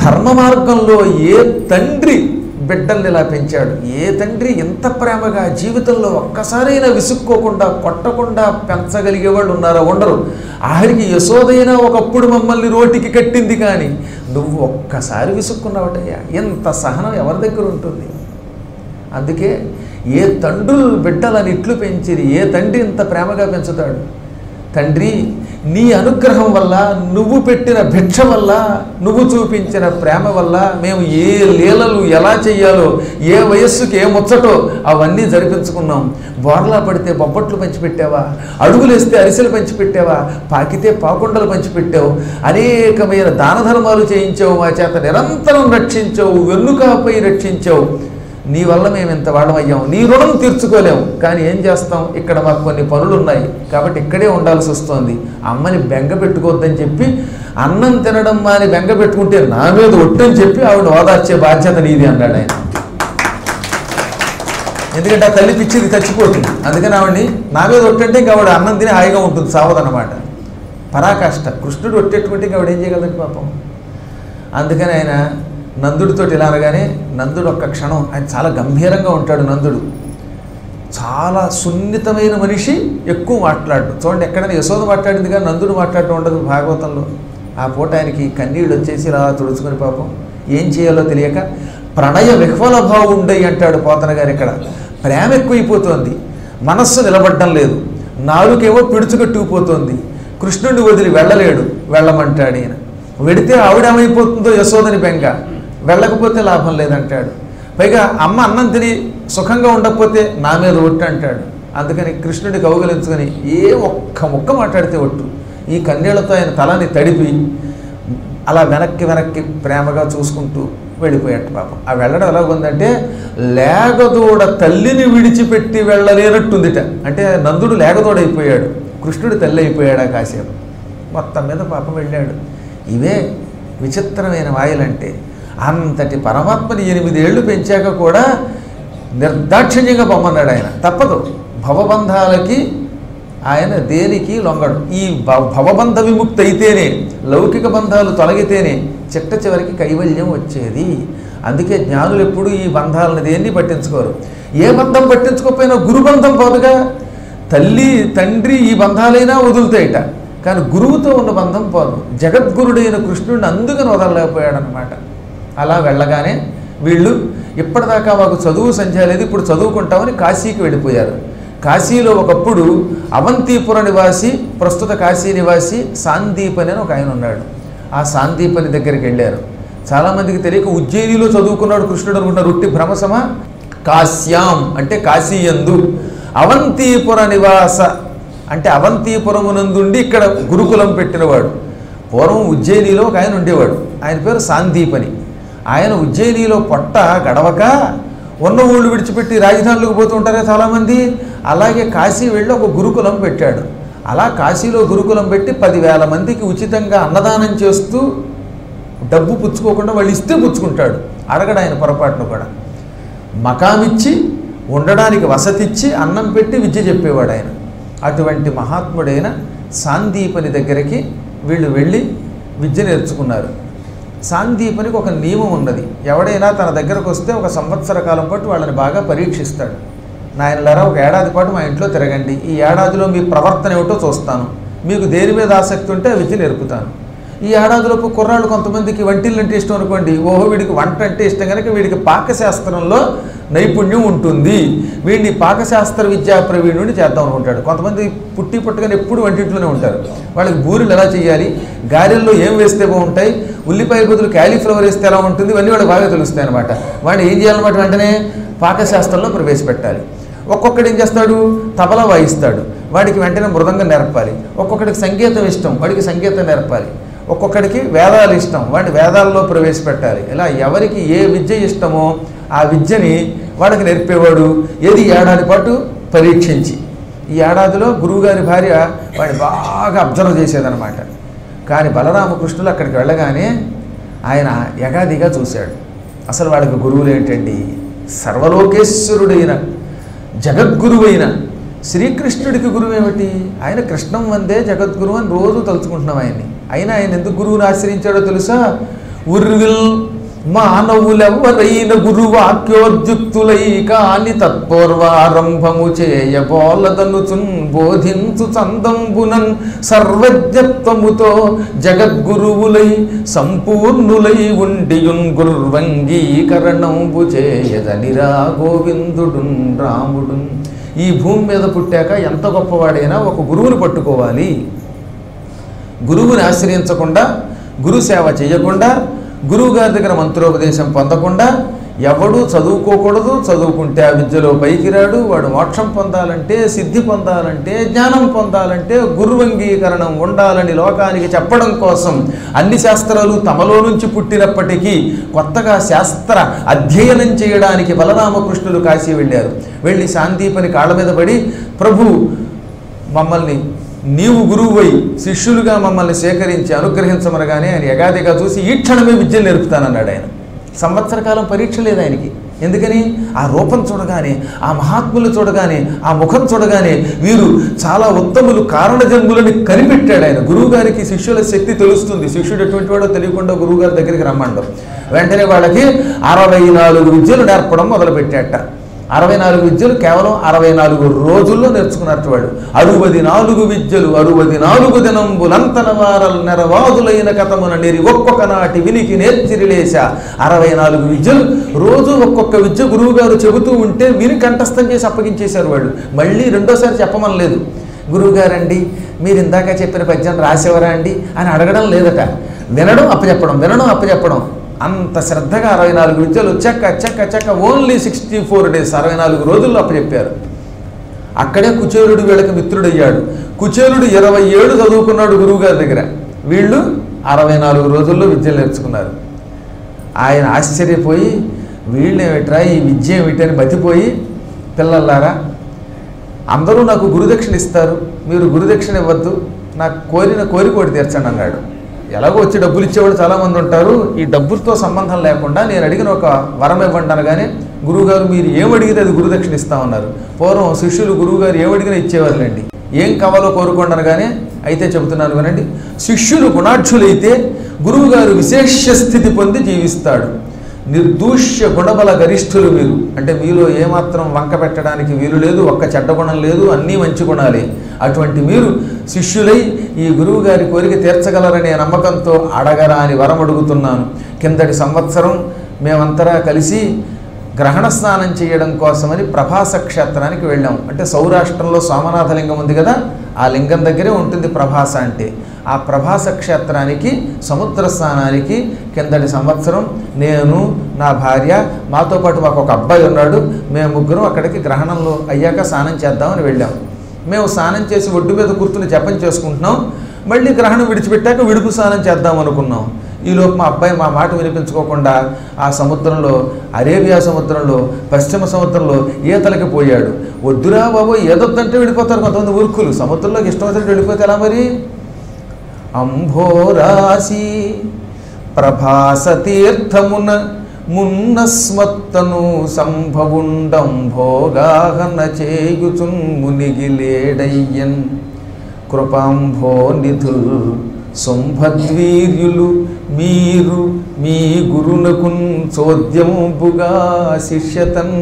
ధర్మ మార్గంలో ఏ తండ్రి బిడ్డల్ని ఇలా పెంచాడు ఏ తండ్రి ఎంత ప్రేమగా జీవితంలో ఒక్కసారైనా విసుక్కోకుండా కొట్టకుండా పెంచగలిగే వాళ్ళు ఉన్నారా ఉండరు ఆఖరికి యశోదైనా ఒకప్పుడు మమ్మల్ని రోటికి కట్టింది కానీ నువ్వు ఒక్కసారి విసుక్కున్నావటయ్యా ఎంత సహనం ఎవరి దగ్గర ఉంటుంది అందుకే ఏ తండ్రులు బిడ్డలని ఇట్లు పెంచిరి ఏ తండ్రి ఇంత ప్రేమగా పెంచుతాడు తండ్రి నీ అనుగ్రహం వల్ల నువ్వు పెట్టిన భిక్ష వల్ల నువ్వు చూపించిన ప్రేమ వల్ల మేము ఏ లీలలు ఎలా చెయ్యాలో ఏ వయస్సుకి ఏ ముచ్చటో అవన్నీ జరిపించుకున్నాం బోర్లా పడితే బొబ్బట్లు పంచిపెట్టావా అడుగులేస్తే అరిసెలు పంచిపెట్టావా పాకితే పాకుండలు పంచిపెట్టావు అనేకమైన దాన ధర్మాలు చేయించావు మా చేత నిరంతరం రక్షించావు వెన్నుకాపై రక్షించావు నీ వల్ల మేము ఇంత వాళ్ళమయ్యాం నీ రుణం తీర్చుకోలేము కానీ ఏం చేస్తాం ఇక్కడ మాకు కొన్ని పనులు ఉన్నాయి కాబట్టి ఇక్కడే ఉండాల్సి వస్తుంది అమ్మని బెంగ పెట్టుకోవద్దని చెప్పి అన్నం తినడం మాని బెంగ పెట్టుకుంటే నా మీద ఒట్టని చెప్పి ఆవిడ ఓదార్చే బాధ్యత నీది అన్నాడు ఆయన ఎందుకంటే ఆ తల్లి పిచ్చిది చచ్చిపోతుంది అందుకని ఆవిడని నా మీద ఒట్టంటే ఇంకా ఆవిడ అన్నం తిని హాయిగా ఉంటుంది సావదనమాట పరాకాష్ట కృష్ణుడు ఒట్టేట్టుకుంటే ఇంకా ఆవిడ ఏం చేయగలదు పాపం అందుకని ఆయన నందుడితో ఇలా అనగానే నందుడు ఒక్క క్షణం ఆయన చాలా గంభీరంగా ఉంటాడు నందుడు చాలా సున్నితమైన మనిషి ఎక్కువ మాట్లాడు చూడండి ఎక్కడైనా యశోద మాట్లాడింది కానీ నందుడు మాట్లాడటం ఉండదు భాగవతంలో ఆ పూట ఆయనకి కన్నీళ్ళు వచ్చేసి ఇలా తుడుచుకొని పాపం ఏం చేయాలో తెలియక ప్రణయ విహ్వల భావుండయి అంటాడు పోతన గారు ఇక్కడ ప్రేమ ఎక్కువైపోతోంది మనస్సు నిలబడడం లేదు నాలుకేమో పిడుచుకట్టుకుపోతోంది కృష్ణుడిని వదిలి వెళ్ళలేడు వెళ్ళమంటాడు ఈయన వెడితే ఆవిడేమైపోతుందో యశోదని బెంగ వెళ్ళకపోతే లాభం లేదంటాడు పైగా అమ్మ అన్నం తిని సుఖంగా ఉండకపోతే నా మీద ఒట్టు అంటాడు అందుకని కృష్ణుడి కౌగలించుకొని ఏ ఒక్క ముక్క మాట్లాడితే ఒట్టు ఈ కన్నీళ్లతో ఆయన తలని తడిపి అలా వెనక్కి వెనక్కి ప్రేమగా చూసుకుంటూ వెళ్ళిపోయాడు పాపం ఆ వెళ్ళడం ఎలా ఉందంటే లేగదూడ తల్లిని విడిచిపెట్టి వెళ్ళలేనట్టుందిట అంటే నందుడు లేగదోడైపోయాడు కృష్ణుడు తల్లి అయిపోయాడు ఆ కాసేపు మొత్తం మీద పాపం వెళ్ళాడు ఇవే విచిత్రమైన మాయలంటే అంతటి పరమాత్మని ఎనిమిదేళ్లు పెంచాక కూడా నిర్దాక్షిణ్యంగా పొమ్మన్నాడు ఆయన తప్పదు భవబంధాలకి ఆయన దేనికి లొంగడు ఈ భ- భవబంధ విముక్తి అయితేనే లౌకిక బంధాలు తొలగితేనే చిట్ట చివరికి కైవల్యం వచ్చేది అందుకే జ్ఞానులు ఎప్పుడు ఈ బంధాలను దేన్ని పట్టించుకోరు ఏ బంధం పట్టించుకోకపోయినా గురుబంధం పోదుగా తల్లి తండ్రి ఈ బంధాలైనా వదులుతాయిట కానీ గురువుతో ఉన్న బంధం పోదు జగద్గురుడైన కృష్ణుడిని అందుకని వదలలేకపోయాడనమాట అలా వెళ్ళగానే వీళ్ళు ఇప్పటిదాకా మాకు చదువు సంధ్య లేదు ఇప్పుడు చదువుకుంటామని కాశీకి వెళ్ళిపోయారు కాశీలో ఒకప్పుడు అవంతిపుర నివాసి ప్రస్తుత కాశీ నివాసి సాందీపని అని ఒక ఆయన ఉన్నాడు ఆ సాందీపని దగ్గరికి వెళ్ళారు చాలామందికి తెలియక ఉజ్జయినిలో చదువుకున్నాడు కృష్ణుడు అనుకుంటారు ఉట్టి భ్రమసమా కాశ్యాం అంటే కాశీయందు అవంతిపుర నివాస అంటే అవంతిపురమునందుండి ఇక్కడ గురుకులం పెట్టినవాడు పూర్వం ఉజ్జయినిలో ఒక ఆయన ఉండేవాడు ఆయన పేరు సాందీపని ఆయన ఉజ్జయినిలో పొట్ట గడవక ఉన్న ఊళ్ళు విడిచిపెట్టి రాజధానులకు పోతూ ఉంటారే చాలామంది అలాగే కాశీ వెళ్ళి ఒక గురుకులం పెట్టాడు అలా కాశీలో గురుకులం పెట్టి పదివేల మందికి ఉచితంగా అన్నదానం చేస్తూ డబ్బు పుచ్చుకోకుండా వాళ్ళు ఇస్తే పుచ్చుకుంటాడు అడగడు ఆయన పొరపాటును కూడా మకామిచ్చి ఉండడానికి వసతిచ్చి అన్నం పెట్టి విద్య చెప్పేవాడు ఆయన అటువంటి మహాత్ముడైన సాందీపని దగ్గరికి వీళ్ళు వెళ్ళి విద్య నేర్చుకున్నారు సాందీపనికి ఒక నియమం ఉన్నది ఎవడైనా తన దగ్గరకు వస్తే ఒక సంవత్సర కాలం పాటు వాళ్ళని బాగా పరీక్షిస్తాడు నాయనలారా ఒక ఏడాది పాటు మా ఇంట్లో తిరగండి ఈ ఏడాదిలో మీ ప్రవర్తన ఏమిటో చూస్తాను మీకు దేని మీద ఆసక్తి ఉంటే ఆ విద్య నేర్పుతాను ఈ ఏడాదిలోపు కుర్రాళ్ళు కొంతమందికి వంటిల్లు అంటే ఇష్టం అనుకోండి ఓహో వీడికి వంట అంటే ఇష్టం కనుక వీడికి పాకశాస్త్రంలో నైపుణ్యం ఉంటుంది వీడిని పాకశాస్త్ర విద్యా ప్రవీణుడిని చేద్దాం అనుకుంటాడు కొంతమంది పుట్టి పుట్టగానే ఎప్పుడు వంటింట్లోనే ఉంటారు వాళ్ళకి బూరెలు ఎలా చేయాలి గారెల్లో ఏం వేస్తే బాగుంటాయి ఉల్లిపాయ బదులు క్యాలీఫ్లవర్ వేస్తే ఎలా ఉంటుంది ఇవన్నీ వాళ్ళకి బాగా తెలుస్తాయి అనమాట వాడిని ఏం చేయాలన్నమాట వెంటనే పాకశాస్త్రంలో ప్రవేశపెట్టాలి ఒక్కొక్కడు ఏం చేస్తాడు తబలా వాయిస్తాడు వాడికి వెంటనే మృదంగం నేర్పాలి ఒక్కొక్కడికి సంగీతం ఇష్టం వాడికి సంగీతం నేర్పాలి ఒక్కొక్కడికి వేదాలు ఇష్టం వాడిని వేదాల్లో ప్రవేశపెట్టాలి ఇలా ఎవరికి ఏ విద్య ఇష్టమో ఆ విద్యని వాడికి నేర్పేవాడు ఏది ఏడాది పాటు పరీక్షించి ఈ ఏడాదిలో గురువుగారి భార్య వాడిని బాగా అబ్జర్వ్ చేసేదనమాట కానీ బలరామకృష్ణులు అక్కడికి వెళ్ళగానే ఆయన యగాదిగా చూశాడు అసలు వాళ్ళకి గురువులు ఏంటండి సర్వలోకేశ్వరుడైన జగద్గురువైన శ్రీకృష్ణుడికి గురువు ఏమిటి ఆయన కృష్ణం వందే జగద్గురు అని రోజు తలుచుకుంటున్నాం ఆయన్ని అయినా ఆయన ఎందుకు గురువుని ఆశ్రయించాడో తెలుసా ఉర్విల్ మానవులెవ్వరైన గురువాక్యోద్యుక్తులై కాని తత్పూర్వారంభము చేయబోలదనుచున్ బోధించు చందంబునన్ సర్వజ్ఞత్వముతో జగద్గురువులై సంపూర్ణులై ఉండియున్ గుర్వంగీకరణంబు చేయదనిరా గోవిందుడున్ రాముడున్ ఈ భూమి మీద పుట్టాక ఎంత గొప్పవాడైనా ఒక గురువుని పట్టుకోవాలి గురువుని ఆశ్రయించకుండా గురు సేవ చేయకుండా గురువు గారి దగ్గర మంత్రోపదేశం పొందకుండా ఎవడు చదువుకోకూడదు చదువుకుంటే ఆ విద్యలో పైకి రాడు వాడు మోక్షం పొందాలంటే సిద్ధి పొందాలంటే జ్ఞానం పొందాలంటే గురువంగీకరణం ఉండాలని లోకానికి చెప్పడం కోసం అన్ని శాస్త్రాలు తమలో నుంచి పుట్టినప్పటికీ కొత్తగా శాస్త్ర అధ్యయనం చేయడానికి బలరామకృష్ణులు కాశీ వెళ్ళారు వెళ్ళి శాంతిపని కాళ్ళ మీద పడి ప్రభు మమ్మల్ని నీవు గురువువై శిష్యులుగా మమ్మల్ని సేకరించి అనుగ్రహించమనగానే ఆయన ఎగాదిగా చూసి ఈ క్షణమే విద్యను నేర్పుతానన్నాడు ఆయన సంవత్సర కాలం పరీక్ష లేదు ఆయనకి ఎందుకని ఆ రూపం చూడగానే ఆ మహాత్ములు చూడగానే ఆ ముఖం చూడగానే వీరు చాలా ఉత్తములు కారణ జన్ములని కనిపెట్టాడు ఆయన గురువు గారికి శిష్యుల శక్తి తెలుస్తుంది శిష్యుడు ఎటువంటి వాడో తెలియకుండా గురువు గారి దగ్గరికి రమ్మండం వెంటనే వాళ్ళకి అరవై నాలుగు విద్యలు నేర్పడం మొదలుపెట్టాట అరవై నాలుగు విద్యలు కేవలం అరవై నాలుగు రోజుల్లో నేర్చుకున్నట్టు వాడు అరువది నాలుగు విద్యలు అరువది నాలుగు దినంబులంతన వారల్ నెరవాదులైన కథమున నేరి ఒక్కొక్క నాటి వినికి నేర్చిరిలేశ అరవై నాలుగు విద్యలు రోజు ఒక్కొక్క విద్య గురువు గారు చెబుతూ ఉంటే విని కంఠస్థం చేసి అప్పగించేశారు వాళ్ళు మళ్ళీ రెండోసారి చెప్పమనలేదు గురువుగారండి మీరు ఇందాక చెప్పిన పద్యం రాసేవరా అండి అని అడగడం లేదట వినడం అప్పచెప్పడం వినడం అప్పచెప్పడం అంత శ్రద్ధగా అరవై నాలుగు విద్యలు చెక్క చెక్క చెక్క ఓన్లీ సిక్స్టీ ఫోర్ డేస్ అరవై నాలుగు రోజుల్లో అప్పచెప్పారు అక్కడే కుచేలుడు వీళ్ళకి మిత్రుడయ్యాడు కుచేలుడు ఇరవై ఏడు చదువుకున్నాడు గురువుగారి దగ్గర వీళ్ళు అరవై నాలుగు రోజుల్లో విద్యలు నేర్చుకున్నారు ఆయన ఆశ్చర్యపోయి వీళ్ళేమిట్రా ఈ విద్య ఏమిటని బతిపోయి పిల్లల్లారా అందరూ నాకు గురుదక్షిణ ఇస్తారు మీరు గురుదక్షిణ ఇవ్వద్దు నాకు కోరిన కోరిక ఒకటి తీర్చండి అన్నాడు ఎలాగో వచ్చి డబ్బులు ఇచ్చేవాళ్ళు చాలామంది ఉంటారు ఈ డబ్బులతో సంబంధం లేకుండా నేను అడిగిన ఒక వరం ఇవ్వండి అనగానే గురువుగారు మీరు ఏమడిగితే అది గురుదక్షిణ ఇస్తామన్నారు పూర్వం శిష్యులు గురువుగారు ఏమడిగినా ఇచ్చేవారులేండి ఏం కావాలో కోరుకోండి అనగానే అయితే చెబుతున్నాను వినండి శిష్యులు గుణాఢ్యులైతే గురువుగారు విశేష స్థితి పొంది జీవిస్తాడు నిర్దూష్య గుణబల గరిష్ఠులు మీరు అంటే మీలో ఏమాత్రం వంక పెట్టడానికి వీలు లేదు ఒక్క చెడ్డ గుణం లేదు అన్నీ మంచి గుణాలే అటువంటి మీరు శిష్యులై ఈ గురువు గారి కోరిక తీర్చగలరనే నమ్మకంతో అడగరా అని వరం అడుగుతున్నాను కిందటి సంవత్సరం మేమంతరా కలిసి గ్రహణ స్నానం చేయడం కోసమని ప్రభాస క్షేత్రానికి వెళ్ళాం అంటే సౌరాష్ట్రంలో సోమనాథ లింగం ఉంది కదా ఆ లింగం దగ్గరే ఉంటుంది ప్రభాస అంటే ఆ ప్రభాస క్షేత్రానికి సముద్ర స్నానానికి కిందటి సంవత్సరం నేను నా భార్య మాతో పాటు మాకు ఒక అబ్బాయి ఉన్నాడు మేము ముగ్గురం అక్కడికి గ్రహణంలో అయ్యాక స్నానం చేద్దామని వెళ్ళాం మేము స్నానం చేసి ఒడ్డు మీద కూర్చుని జపం చేసుకుంటున్నాం మళ్ళీ గ్రహణం విడిచిపెట్టాక విడుపు స్నానం చేద్దాం అనుకున్నాం ఈలోపు మా అబ్బాయి మా మాట వినిపించుకోకుండా ఆ సముద్రంలో అరేబియా సముద్రంలో పశ్చిమ సముద్రంలో ఈతలకి పోయాడు వద్దురా బాబు ఏదొద్దంటే వెళ్ళిపోతారు కొంతమంది ఊరుకులు సముద్రంలోకి ఇష్టం వచ్చినట్టు వెళ్ళిపోతే ఎలా మరి అంభోరాశి ప్రభాస తీర్థమున మున్నస్మత్తను సంభవుండంభోగాహన చేయుచున్ మునిగిలేడయ్యన్ కృపాంభో నిధుల్ శుంభద్వీర్యులు మీరు మీ గురునకున్ చోద్యంబుగా శిష్యతన్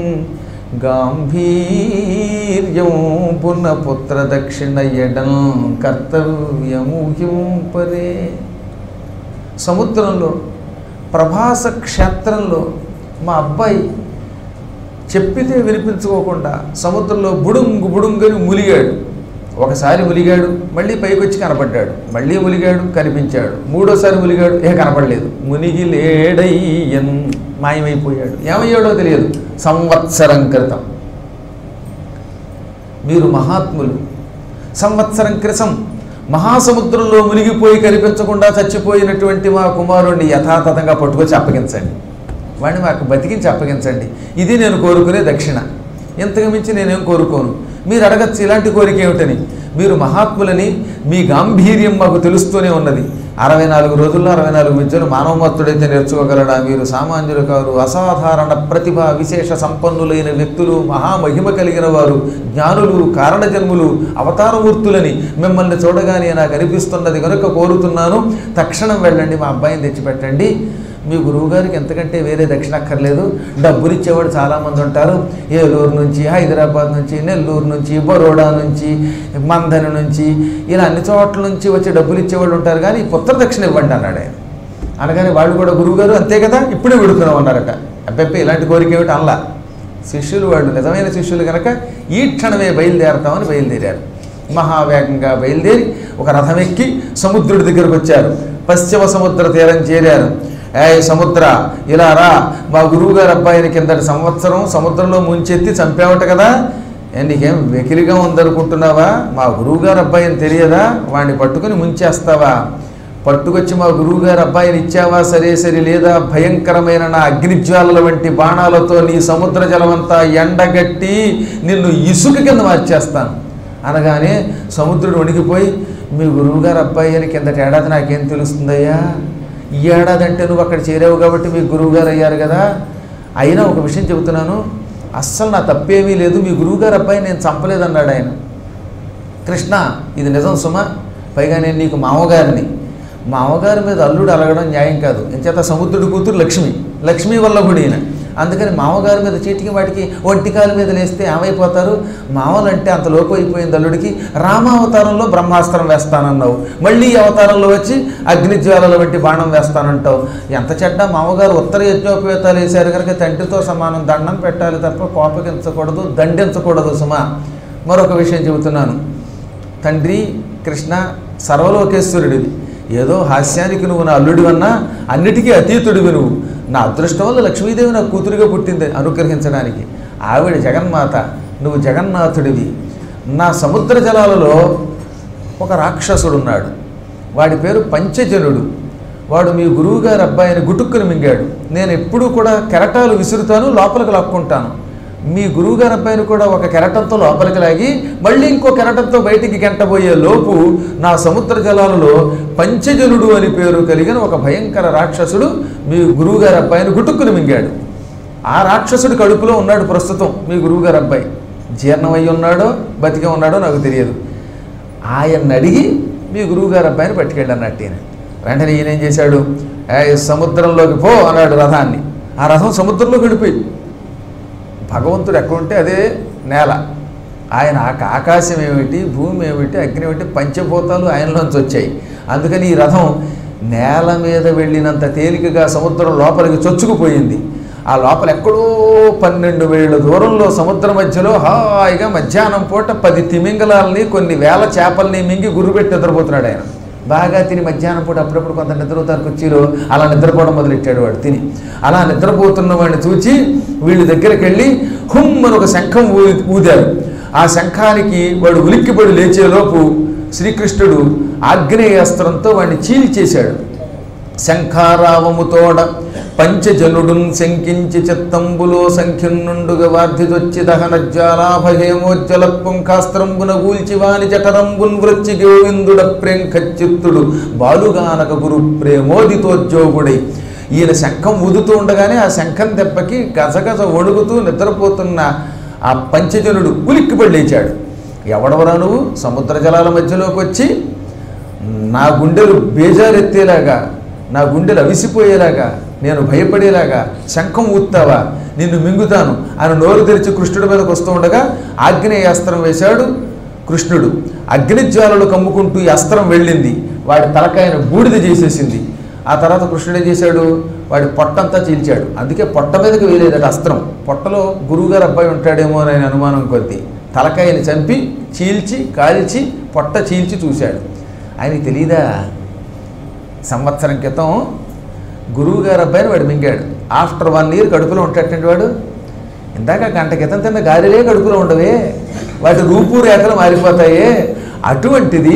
గాంభీర్యంబున పుత్ర దక్షిణ ఎడం కర్తవ్యము హింపరే సముద్రంలో ప్రభాస క్షేత్రంలో మా అబ్బాయి చెప్పితే వినిపించుకోకుండా సముద్రంలో బుడుంగు బుడుంగని ములిగాడు ఒకసారి ములిగాడు మళ్ళీ పైకి వచ్చి కనపడ్డాడు మళ్ళీ ములిగాడు కనిపించాడు మూడోసారి ములిగాడు ఏ కనపడలేదు మునిగి లేడయ్యన్ మాయమైపోయాడు ఏమయ్యాడో తెలియదు సంవత్సరం క్రితం మీరు మహాత్ములు సంవత్సరం క్రితం మహాసముద్రంలో మునిగిపోయి కనిపించకుండా చచ్చిపోయినటువంటి మా కుమారుణ్ణి యథాతథంగా పట్టుకొచ్చి అప్పగించండి వాడిని మాకు బతికించి అప్పగించండి ఇది నేను కోరుకునే దక్షిణ ఇంతకు మించి నేనేం కోరుకోను మీరు అడగచ్చు ఇలాంటి కోరిక ఏమిటని మీరు మహాత్ములని మీ గాంభీర్యం మాకు తెలుస్తూనే ఉన్నది అరవై నాలుగు రోజుల్లో అరవై నాలుగు విద్యలు మానవమత్తుడైతే నేర్చుకోగలడా మీరు సామాన్యులు కారు అసాధారణ ప్రతిభ విశేష సంపన్నులైన వ్యక్తులు మహామహిమ కలిగిన వారు జ్ఞానులు కారణజన్ములు అవతారమూర్తులని మిమ్మల్ని చూడగానే నాకు అనిపిస్తున్నది కనుక కోరుతున్నాను తక్షణం వెళ్ళండి మా అబ్బాయిని తెచ్చిపెట్టండి మీ గురువుగారికి ఎంతకంటే వేరే దక్షిణ అక్కర్లేదు డబ్బులు ఇచ్చేవాడు చాలామంది ఉంటారు ఏలూరు నుంచి హైదరాబాద్ నుంచి నెల్లూరు నుంచి బరోడా నుంచి మందన నుంచి ఇలా అన్ని చోట్ల నుంచి వచ్చి డబ్బులు ఇచ్చేవాళ్ళు ఉంటారు కానీ పుత్ర దక్షిణ ఇవ్వండి అన్నాడు ఆయన అనగానే వాళ్ళు కూడా గురువుగారు అంతే కదా ఇప్పుడే విడుతున్నాం అన్నారట అబ్బాయి ఇలాంటి కోరిక ఏమిటి అనలా శిష్యులు వాళ్ళు నిజమైన శిష్యులు కనుక ఈ క్షణమే బయలుదేరతామని బయలుదేరారు మహావేగంగా బయలుదేరి ఒక రథం ఎక్కి సముద్రుడి దగ్గరకు వచ్చారు పశ్చిమ సముద్ర తీరం చేరారు ఏ సముద్ర ఇలా రా మా గురువుగారు అబ్బాయిని కిందటి సంవత్సరం సముద్రంలో ముంచెత్తి చంపావట కదా ఏ, నీకేం వెకిలిగా ఉందనుకుంటున్నావా మా గురువుగారు అబ్బాయిని తెలియదా వాడిని పట్టుకుని ముంచేస్తావా పట్టుకొచ్చి మా గురువుగారు అబ్బాయిని ఇచ్చావా సరే సరే లేదా భయంకరమైన నా అగ్నిజ్వాలల వంటి బాణాలతో నీ సముద్ర జలమంతా ఎండగట్టి నిన్ను ఇసుక కింద మార్చేస్తాను అనగానే సముద్రుడు వణికిపోయి మీ గురువుగారు అబ్బాయి అని కిందటి ఏడాది నాకేం తెలుస్తుందయ్యా ఈ ఏడాది అంటే నువ్వు అక్కడ చేరావు కాబట్టి మీ గురువుగారు అయ్యారు కదా అయినా ఒక విషయం చెబుతున్నాను అస్సలు నా తప్పేమీ లేదు మీ గురువుగారు అబ్బాయి నేను చంపలేదన్నాడు ఆయన కృష్ణ ఇది నిజం సుమ పైగా నేను నీకు మామగారిని మామగారి మీద అల్లుడు అలగడం న్యాయం కాదు ఎంచేత సముద్రుడి కూతురు లక్ష్మి లక్ష్మి వల్ల కూడా ఈయన అందుకని మామగారి మీద చీటికి వాటికి ఒంటికాల మీద లేస్తే ఏమైపోతారు మామలంటే అంత లోపు అయిపోయింది అల్లుడికి రామావతారంలో బ్రహ్మాస్త్రం వేస్తానన్నావు మళ్ళీ ఈ అవతారంలో వచ్చి అగ్నిజ్వాలల వంటి బాణం వేస్తానంటావు ఎంత చెడ్డ మామగారు ఉత్తర యజ్ఞోపేతాలు వేశారు కనుక తండ్రితో సమానం దండం పెట్టాలి తప్ప కోపగించకూడదు దండించకూడదు సుమా మరొక విషయం చెబుతున్నాను తండ్రి కృష్ణ సర్వలోకేశ్వరుడివి ఏదో హాస్యానికి నువ్వు నా అల్లుడివన్నా అన్నిటికీ అతీతుడివి నువ్వు నా అదృష్టం వల్ల లక్ష్మీదేవి నా కూతురుగా పుట్టింది అనుగ్రహించడానికి ఆవిడ జగన్మాత నువ్వు జగన్నాథుడివి నా సముద్ర జలాలలో ఒక రాక్షసుడు ఉన్నాడు వాడి పేరు పంచజనుడు వాడు మీ గురువుగారి అబ్బాయిని గుటుక్కుని మింగాడు నేను ఎప్పుడూ కూడా కెరటాలు విసురుతాను లోపలికి లాక్కుంటాను మీ గురువుగారి అబ్బాయిని కూడా ఒక కెరటంతో లోపలికి లాగి మళ్ళీ ఇంకో కెరటంతో బయటికి గంటబోయే లోపు నా సముద్ర జలాలలో పంచజనుడు అని పేరు కలిగిన ఒక భయంకర రాక్షసుడు మీ గురువుగారి అబ్బాయిని గుటుక్కుని మింగాడు ఆ రాక్షసుడి కడుపులో ఉన్నాడు ప్రస్తుతం మీ గురువుగారి అబ్బాయి జీర్ణమయ్యి ఉన్నాడో బతికే ఉన్నాడో నాకు తెలియదు ఆయన్ని అడిగి మీ గురువుగారి అబ్బాయిని పట్టుకెళ్ళన్నట్టు ఈయన వెంటనే ఈయన ఏం చేశాడు "ఏయ్, సముద్రంలోకి పో అన్నాడు రథాన్ని ఆ రథం సముద్రంలోకి వెళ్ళిపోయి భగవంతుడు ఎక్కడుంటే అదే నేల ఆయన ఆక- ఆకాశం ఏమిటి భూమి ఏమిటి అగ్ని ఏమిటి పంచభూతాలు ఆయనలోంచి వచ్చాయి అందుకని ఈ రథం నేల మీద వెళ్ళినంత తేలికగా సముద్రం లోపలికి చొచ్చుకుపోయింది ఆ లోపల ఎక్కడో పన్నెండు వేల దూరంలో సముద్రం మధ్యలో హాయిగా మధ్యాహ్నం పూట పది తిమింగలాల్ని కొన్ని వేల చేపల్ని మింగి గుర్రుపెట్టి నిద్రపోతున్నాడు ఆయన బాగా తిని మధ్యాహ్నం పూట అప్పుడప్పుడు కొంత నిద్రపోతారు కుర్చీలో అలా నిద్రపోవడం మొదలెట్టాడు వాడు తిని అలా నిద్రపోతున్న వాడిని చూచి వీళ్ళ దగ్గరికి వెళ్ళి హుమ్ అని ఒక శంఖం ఊ ఊదారు ఆ శంఖానికి వాడు ఉలిక్కిపడి లేచేలోపు శ్రీకృష్ణుడు ఆగ్నేయాస్త్రంతో వాడిని చీల్చేశాడు శంఖారావముతోడ పంచజనుడున్ శంకించి చిత్తంబులో సంఖ్యున్నుండుగ వార్ధిదొచ్చి దహన జ్వాలాభహేమోజ్వల పుంఖాస్త్రంబున గూల్చి వాని జఠరంబున్ వృచ్చి గోవిందుడ ప్రేంఖచ్చిత్తుడు బాలుగానక గురు ప్రేమోదితోద్యోగుడై ఈయన శంఖం ఊదుతూ ఉండగానే ఆ శంఖం దెబ్బకి గజగజ ఒడుగుతూ నిద్రపోతున్న ఆ పంచజనుడు ఉలిక్కిపడి లేచాడు ఎవడవరా నువ్వు సముద్ర జలాల మధ్యలోకి వచ్చి నా గుండెలు బేజారెత్తేలాగా నా గుండెలు అవిసిపోయేలాగా నేను భయపడేలాగా శంఖం ఊత్తావా నిన్ను మింగుతాను అని నోరు తెరిచి కృష్ణుడి మీదకి వస్తూ ఉండగా ఆగ్నేయాస్త్రం వేశాడు కృష్ణుడు అగ్నిజ్వాలలు కమ్ముకుంటూ ఈ అస్త్రం వెళ్ళింది వాడి తలకాయను బూడిద చేసేసింది ఆ తర్వాత కృష్ణుడు ఏం చేశాడు వాడి పొట్టంతా చీల్చాడు అందుకే పొట్ట మీదకి వేయలేదట అస్త్రం పొట్టలో గురువుగారు అబ్బాయి ఉంటాడేమో అని ఆయన అనుమానం కొద్దీ తలకాయని చంపి చీల్చి కాల్చి పొట్ట చీల్చి చూశాడు ఆయనకి తెలీదా సంవత్సరం క్రితం గురువు గారు అబ్బాయిని వాడు మింగాడు ఆఫ్టర్ వన్ ఇయర్ కడుపులో ఉంటాటండి వాడు ఇందాక గంట క్రితం తిన్న గాలిలే కడుపులో ఉండవే వాటి రూపురేఖలు మారిపోతాయే అటువంటిది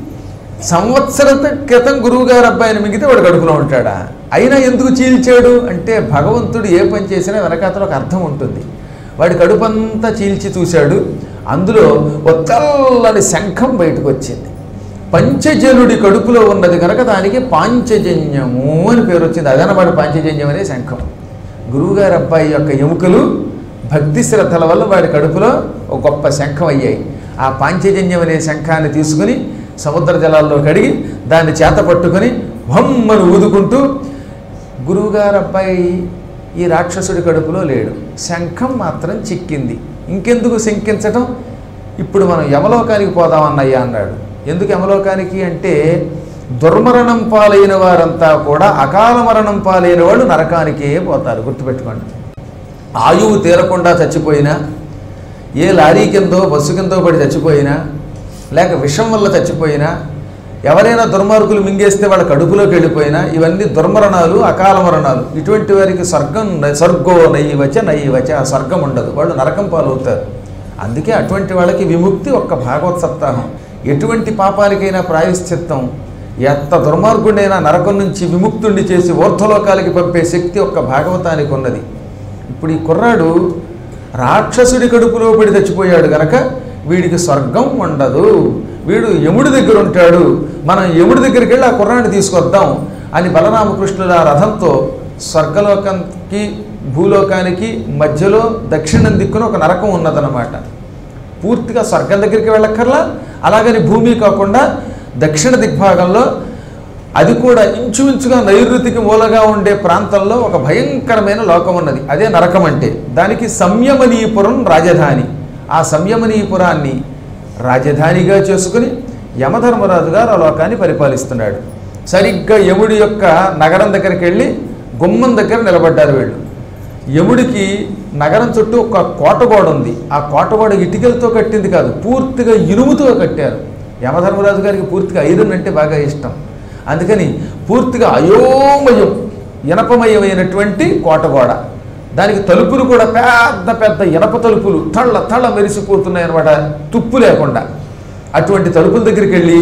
సంవత్సరం క్రితం గురువు గారు అబ్బాయిని మింగితే వాడు కడుపులో ఉంటాడా అయినా ఎందుకు చీల్చాడు అంటే భగవంతుడు ఏ పని చేసినా వెనకాతలో ఒక అర్థం ఉంటుంది వాడి కడుపంతా చీల్చి చూశాడు అందులో ఒక తెల్లని శంఖం బయటకు వచ్చింది పంచజనుడి కడుపులో ఉన్నది కనుక దానికి పాంచజన్యము అని పేరు వచ్చింది అదనమాట పాంచజన్యం అనే శంఖం గురువుగారి అబ్బాయి యొక్క ఎముకలు భక్తి శ్రద్ధల వల్ల వాడి కడుపులో ఒక గొప్ప శంఖం అయ్యాయి ఆ పాంచజన్యం అనే శంఖాన్ని తీసుకుని సముద్ర జలాల్లో కడిగి దాన్ని చేత పట్టుకొని హమ్మను ఊదుకుంటూ గురువుగారు అబ్బాయి ఈ రాక్షసుడి కడుపులో లేడు శంఖం మాత్రం చిక్కింది ఇంకెందుకు శంకించటం ఇప్పుడు మనం యమలోకానికి పోదామన్నయ్యా అన్నాడు ఎందుకు యమలోకానికి అంటే దుర్మరణం పాలైన వారంతా కూడా అకాల మరణం పాలైన వాళ్ళు నరకానికే పోతారు గుర్తుపెట్టుకోండి ఆయువు తీరకుండా చచ్చిపోయినా ఏ లారీ కిందో బస్సు కిందో పడి చచ్చిపోయినా లేక విషం వల్ల చచ్చిపోయినా ఎవరైనా దుర్మార్గులు మింగేస్తే వాళ్ళ కడుపులోకి వెళ్ళిపోయినా ఇవన్నీ దుర్మరణాలు అకాల మరణాలు ఇటువంటి వారికి స్వర్గం స్వర్గో నయ్యవచ నయ్యవచ ఆ స్వర్గం ఉండదు వాళ్ళు నరకం పాలవుతారు అందుకే అటువంటి వాళ్ళకి విముక్తి ఒక్క భాగవత్ సప్తాహం ఎటువంటి పాపాలకైనా ప్రాయశ్చిత్తం ఎంత దుర్మార్గుడైనా నరకం నుంచి విముక్తుణ్ణి చేసి ఊర్ధ్వలోకాలకి పంపే శక్తి ఒక్క భాగవతానికి ఉన్నది ఇప్పుడు ఈ కుర్రాడు రాక్షసుడి కడుపులో పడి చచ్చిపోయాడు గనక వీడికి స్వర్గం ఉండదు వీడు యముడి దగ్గర ఉంటాడు మనం యముడి దగ్గరికి వెళ్ళి ఆ కుర్రాన్ని తీసుకొద్దాం అని బలరామకృష్ణుల ఆ రథంతో స్వర్గలోకానికి భూలోకానికి మధ్యలో దక్షిణం దిక్కున ఒక నరకం ఉన్నదన్నమాట పూర్తిగా స్వర్గం దగ్గరికి వెళ్ళక్కర్లా అలాగని భూమి కాకుండా దక్షిణ దిగ్భాగంలో అది కూడా ఇంచుమించుగా నైరుతికి మూలగా ఉండే ప్రాంతంలో ఒక భయంకరమైన లోకం ఉన్నది అదే నరకం అంటే దానికి సంయమనీపురం రాజధాని ఆ సంయమనీపురాన్ని రాజధానిగా చేసుకుని యమధర్మరాజు గారు ఆ లోకాన్ని పరిపాలిస్తున్నాడు సరిగ్గా యముడి యొక్క నగరం దగ్గరికి వెళ్ళి గుమ్మం దగ్గర నిలబడ్డారు వీళ్ళు యముడికి నగరం చుట్టూ ఒక కోటగోడ ఉంది ఆ కోటగోడ ఇటుకలతో కట్టింది కాదు పూర్తిగా ఇనుముతో కట్టారు యమధర్మరాజు గారికి పూర్తిగా ఐరన్ అంటే బాగా ఇష్టం అందుకని పూర్తిగా అయోమయం ఇనపమయమైనటువంటి కోటగోడ దానికి తలుపులు కూడా పెద్ద పెద్ద ఇనప తలుపులు తళ్ళ తళ్ళ మెరిసిపోతున్నాయి అనమాట తుప్పు లేకుండా అటువంటి తలుపుల దగ్గరికి వెళ్ళి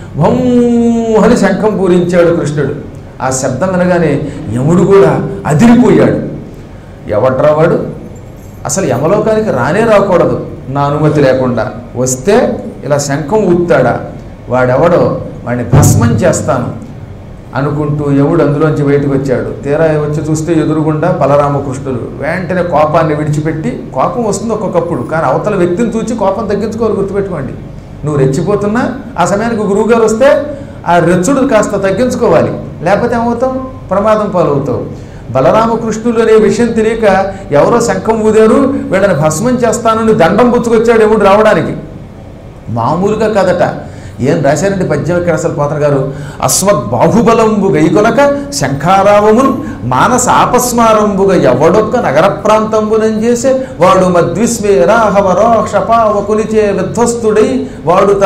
భమ్మని శంఖం పూరించాడు కృష్ణుడు ఆ శబ్దం వినగానే యముడు కూడా అదిరిపోయాడు ఎవడ్రా వాడు అసలు యమలోకానికి రానే రాకూడదు నా అనుమతి లేకుండా వస్తే ఇలా శంఖం ఊపుతాడా వాడెవడో వాడిని భస్మం చేస్తాను అనుకుంటూ యముడు అందులోంచి బయటకు వచ్చాడు తీరా వచ్చి చూస్తే ఎదురుగుండా బలరామకృష్ణులు వెంటనే కోపాన్ని విడిచిపెట్టి కోపం వస్తుంది ఒక్కొక్కప్పుడు కానీ అవతల వ్యక్తిని చూచి కోపం తగ్గించుకోవాలి గుర్తుపెట్టుకోండి నువ్వు రెచ్చిపోతున్నా ఆ సమయానికి గురువుగారు వస్తే ఆ రెచ్చుడు కాస్త తగ్గించుకోవాలి లేకపోతే ఏమవుతావు ప్రమాదం పాలవుతావు బలరామకృష్ణులు అనే విషయం తెలియక ఎవరో శంఖం ఊదారు వీళ్ళని భస్మం చేస్తానని దండం పుచ్చుకొచ్చాడు ఎముడు రావడానికి మామూలుగా కదట ఏం రాశారండి పద్యం ఇక్కడ అసలు పోతన గారు అస్మద్ బాహుబలంబు గైకొనక శంఖారావమున్ మానస ఆపస్మారంబుగా ఎవడొక్క నగర ప్రాంతంబునం చేసే వాడు మద్విస్మేరాహవరో క్షపావకునిచే విధ్వస్తుడై వాడుత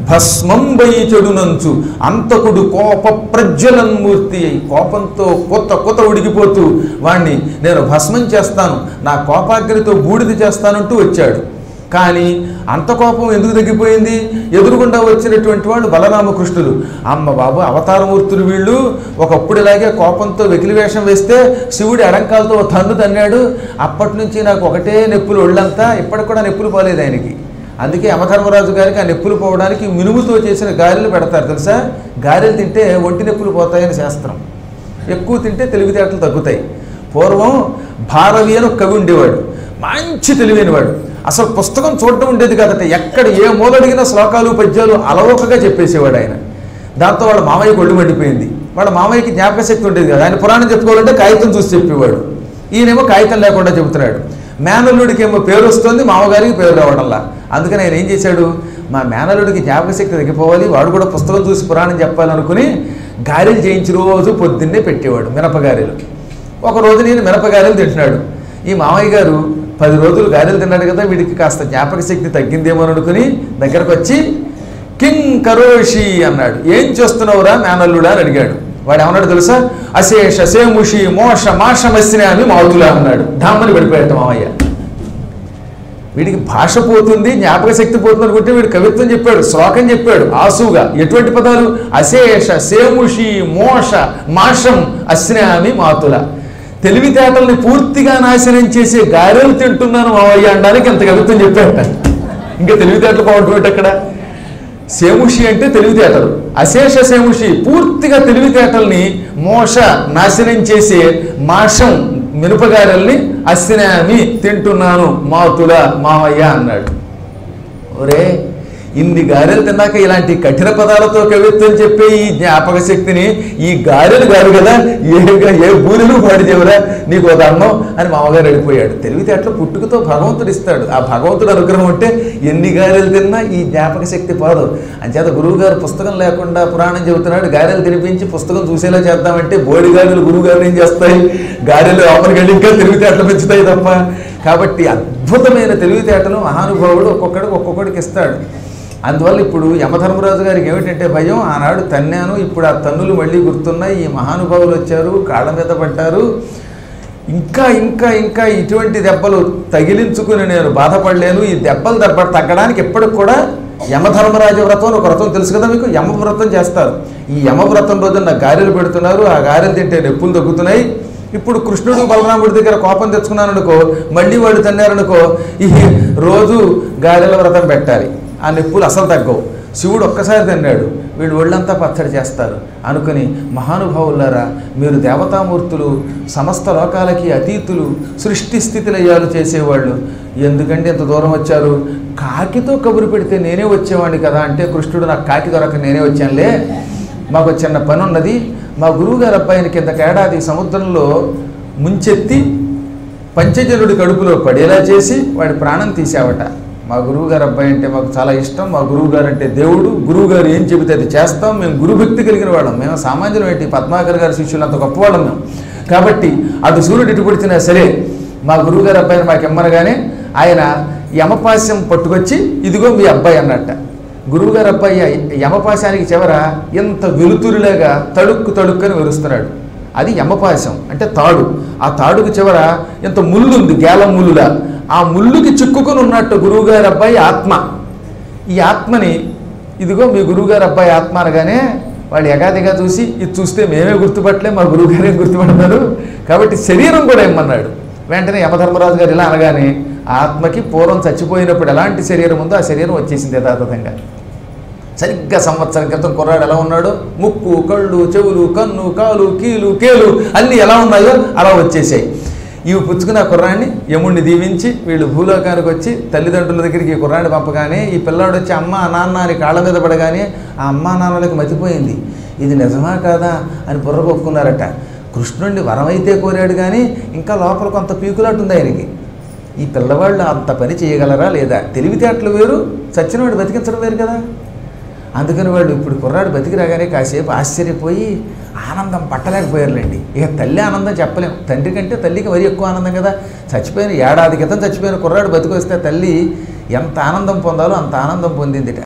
భస్మంబై చెడునంచు అంతకుడు కోప ప్రజ్వలన్మూర్తి అయి కోపంతో కొత్త కొత్త ఉడికిపోతూ వాణ్ణి నేను భస్మం చేస్తాను నా కోపాగ్నితో బూడిద చేస్తానంటూ వచ్చాడు కానీ అంత కోపం ఎందుకు తగ్గిపోయింది ఎదురుగుండా వచ్చినటువంటి వాళ్ళు బలరామకృష్ణులు అమ్మ బాబు అవతారమూర్తులు వీళ్ళు ఒకప్పుడు ఇలాగే కోపంతో వెకిలి వేషం వేస్తే శివుడి అడంకాలతో ఓ తన్ను తన్నాడు అప్పటి నుంచి నాకు ఒకటే నొప్పులు ఒళ్ళంతా ఇప్పటికి కూడా నొప్పులు పోలేదు ఆయనకి అందుకే యమధర్మరాజు గారికి ఆ నొప్పులు పోవడానికి మినుముతో చేసిన గారెలు పెడతారు తెలుసా గారెలు తింటే ఒంటి నొప్పులు పోతాయని శాస్త్రం ఎక్కువ తింటే తెలివితేటలు తగ్గుతాయి పూర్వం భారవి అని ఒక కవి ఉండేవాడు మంచి తెలివైనవాడు అసలు పుస్తకం చూడటం ఉండేది కదట ఎక్కడ ఏ మూల అడిగిన శ్లోకాలు పద్యాలు అలవోకగా చెప్పేసేవాడు ఆయన దాంతో వాళ్ళ మామయ్యకి ఒళ్ళు మండిపోయింది వాళ్ళ మామయ్యకి జ్ఞాపక శక్తి ఉండేది కదా ఆయన పురాణం చెప్పుకోవాలంటే కాగితం చూసి చెప్పేవాడు ఈయనేమో కాగితం లేకుండా చెబుతున్నాడు మేనల్లుడికి ఏమో పేరు వస్తుంది మామగారికి పేరు రావడంలా అందుకని ఆయన ఏం చేశాడు మా మేనల్లుడికి జ్ఞాపక శక్తి తగ్గిపోవాలి వాడు కూడా పుస్తకం చూసి పురాణం చెప్పాలనుకుని గారెలు చేయించి రోజు పొద్దున్నే పెట్టేవాడు మినపగారెలు ఒక రోజు నేను మినపగారెలు తింటున్నాడు ఈ మామయ్య గారు పది రోజులు గారెలు తిన్నాడు కదా వీడికి కాస్త జ్ఞాపక శక్తి తగ్గిందేమో అని అనుకుని దగ్గరకు వచ్చి కింగ్ కరోషి అన్నాడు ఏం చేస్తున్నావురా మేనల్లుడా అని అడిగాడు వాడు ఏమన్నాడు తెలుసా అశేష సేముషి మోష మాషమస్సినే అని మావుతులా అన్నాడు ధామ్మని పడిపోయాట మామయ్య వీడికి భాష పోతుంది జ్ఞాపక శక్తి పోతుంది అనుకుంటే వీడు కవిత్వం చెప్పాడు శ్లోకం చెప్పాడు ఆసుగా ఎటువంటి పదాలు అశేష సేముషి మోష మాషం అస్నామి మాతుల తెలివితేటల్ని పూర్తిగా నాశనం చేసే గారెలు తింటున్నాను మావయ్య అనడానికి ఎంత కవిత్వం చెప్పాట ఇంకా తెలివితేటలు పోవడం అక్కడ సేముషి అంటే తెలివితేటలు అశేష సేముషి పూర్తిగా తెలివితేటల్ని మోష నాశనం చేసే మాషం మినపగారెల్ని అస్సినామి తింటున్నాను మాతుల మావయ్య అన్నాడు ఒరే ఇన్ని గారెలు తిన్నాక ఇలాంటి కఠిన పదాలతో కవిత్వం చెప్పే ఈ జ్ఞాపక శక్తిని ఈ గారెలు గారు కదా ఏ ఏ బూరెలు పాడి దేవురా నీకు ఒక అన్నం అని మామగారు వెళ్ళిపోయాడు తెలివితేటలు పుట్టుకతో భగవంతుడు ఇస్తాడు ఆ భగవంతుడు అనుగ్రహం ఉంటే ఎన్ని గారెలు తిన్నా ఈ జ్ఞాపక శక్తి పోదు అంచేత గురువు గారు పుస్తకం లేకుండా పురాణం చెబుతున్నాడు గారెలు తినిపించి పుస్తకం చూసేలా చేద్దామంటే బోడి గారెలు గురువు గారు ఏం చేస్తాయి గారెలు లోపలికి వెళ్ళి ఇంకా తెలివితేటలు పెంచుతాయి తప్ప కాబట్టి అద్భుతమైన తెలివితేటలు మహానుభావుడు ఒక్కొక్కడికి ఒక్కొక్కడికి ఇస్తాడు అందువల్ల ఇప్పుడు యమధర్మరాజు గారికి ఏమిటంటే భయం ఆనాడు తన్నాను ఇప్పుడు ఆ తన్నులు మళ్ళీ గుర్తున్నాయి ఈ మహానుభావులు వచ్చారు కాళ్ళ మీద పడ్డారు ఇంకా ఇంకా ఇంకా ఇటువంటి దెబ్బలు తగిలించుకుని నేను బాధపడలేను ఈ దెబ్బలు దెబ్బ తగ్గడానికి ఎప్పటికి కూడా యమధర్మరాజు వ్రతం అని ఒక వ్రతం తెలుసు కదా మీకు యమ వ్రతం చేస్తారు ఈ యమ వ్రతం రోజున గారెలు పెడుతున్నారు ఆ గారెలు తింటే నొప్పులు తగ్గుతున్నాయి ఇప్పుడు కృష్ణుడు బలరాముడి దగ్గర కోపం తెచ్చుకున్నాను అనుకో మళ్ళీ వాళ్ళు తన్నారనుకో ఈ రోజు గారెల వ్రతం పెట్టాలి ఆ నొప్పులు అసలు తగ్గవు శివుడు ఒక్కసారి తిన్నాడు వీళ్ళు ఒళ్ళంతా పచ్చడి చేస్తారు అనుకుని మహానుభావులారా మీరు దేవతామూర్తులు సమస్త లోకాలకి అతీతులు సృష్టి స్థితి లయాలు చేసేవాళ్ళు ఎందుకంటే ఇంత దూరం వచ్చారు కాకితో కబురు పెడితే నేనే వచ్చేవాడిని కదా అంటే కృష్ణుడు నాకు కాకి దొరక నేనే వచ్చానులే మాకు చిన్న పని ఉన్నది మా గురువుగారు అబ్బాయిని కిందకి ఏడాది సముద్రంలో ముంచెత్తి పంచజనుడి కడుపులో పడేలా చేసి వాడి ప్రాణం తీసావట మా గురువు గారు అబ్బాయి అంటే మాకు చాలా ఇష్టం మా గురువు గారు అంటే దేవుడు గురువు గారు ఏం చెబితే అది చేస్తాం మేము గురుభక్తి కలిగిన వాళ్ళం మేము సామాన్యులం ఏంటి పద్మాకర్ గారి శిష్యులు అంత గొప్పవాళ్ళం మేము కాబట్టి అటు సూర్యుడు ఇటు పుడిచినా సరే మా గురువు గారు అబ్బాయిని మాకు ఇమ్మనగానే ఆయన యమపాస్యం పట్టుకొచ్చి ఇదిగో మీ అబ్బాయి అన్నట్ట గురువుగారు అబ్బాయి యమపాశానికి చివర ఎంత వెలుతురులాగా తడుక్కు తడుక్కని వెరుస్తున్నాడు అది యమపాశం అంటే తాడు ఆ తాడుకు చివర ఎంత ముళ్ళు ఉంది గేలం ముళ్ళులా ఆ ముళ్ళుకి చిక్కుకొని ఉన్నట్టు గురువుగారి అబ్బాయి ఆత్మ ఈ ఆత్మని ఇదిగో మీ గురువుగారు అబ్బాయి ఆత్మ అనగానే వాళ్ళు ఎగాదిగా చూసి ఇది చూస్తే మేమే గుర్తుపట్టలే మా గురువుగారే గుర్తుపడతారు కాబట్టి శరీరం కూడా ఇమ్మన్నాడు వెంటనే యమధర్మరాజు గారు ఇలా అనగానే ఆ ఆత్మకి పూర్వం చచ్చిపోయినప్పుడు ఎలాంటి శరీరం ఉందో ఆ శరీరం వచ్చేసింది యథాతథంగా సరిగ్గా సంవత్సరం క్రితం కుర్రాడు ఎలా ఉన్నాడో ముక్కు కళ్ళు చెవులు కన్ను కాలు కీలు కేలు అన్నీ ఎలా ఉన్నాయో అలా వచ్చేసాయి ఇవి పుచ్చుకున్న ఆ కుర్రాన్ని యముణ్ణి దీవించి వీళ్ళు భూలోకానికి వచ్చి తల్లిదండ్రుల దగ్గరికి ఈ కుర్రాన్ని పంపగానే ఈ పిల్లాడు వచ్చి అమ్మ నాన్న అని కాళ్ళ మీద పడగానే ఆ అమ్మా నాన్నలకు మతిపోయింది ఇది నిజమా కాదా అని బుర్ర కొప్పుకున్నారట కృష్ణుడిని వరమైతే కోరాడు కానీ ఇంకా లోపల కొంత పీకులాట ఉంది ఆయనకి ఈ పిల్లవాళ్ళు అంత పని చేయగలరా లేదా తెలివితేటలు వేరు చచ్చినవాడు బతికించడం వేరు కదా అందుకని వాళ్ళు ఇప్పుడు కుర్రాడు బతికి రాగానే కాసేపు ఆశ్చర్యపోయి ఆనందం పట్టలేకపోయారులేండి ఇక తల్లి ఆనందం చెప్పలేం తండ్రి కంటే తల్లికి మరీ ఎక్కువ ఆనందం కదా చచ్చిపోయిన ఏడాది క్రితం చచ్చిపోయిన కుర్రాడు బతికొస్తే తల్లి ఎంత ఆనందం పొందాలో అంత ఆనందం పొందిందిట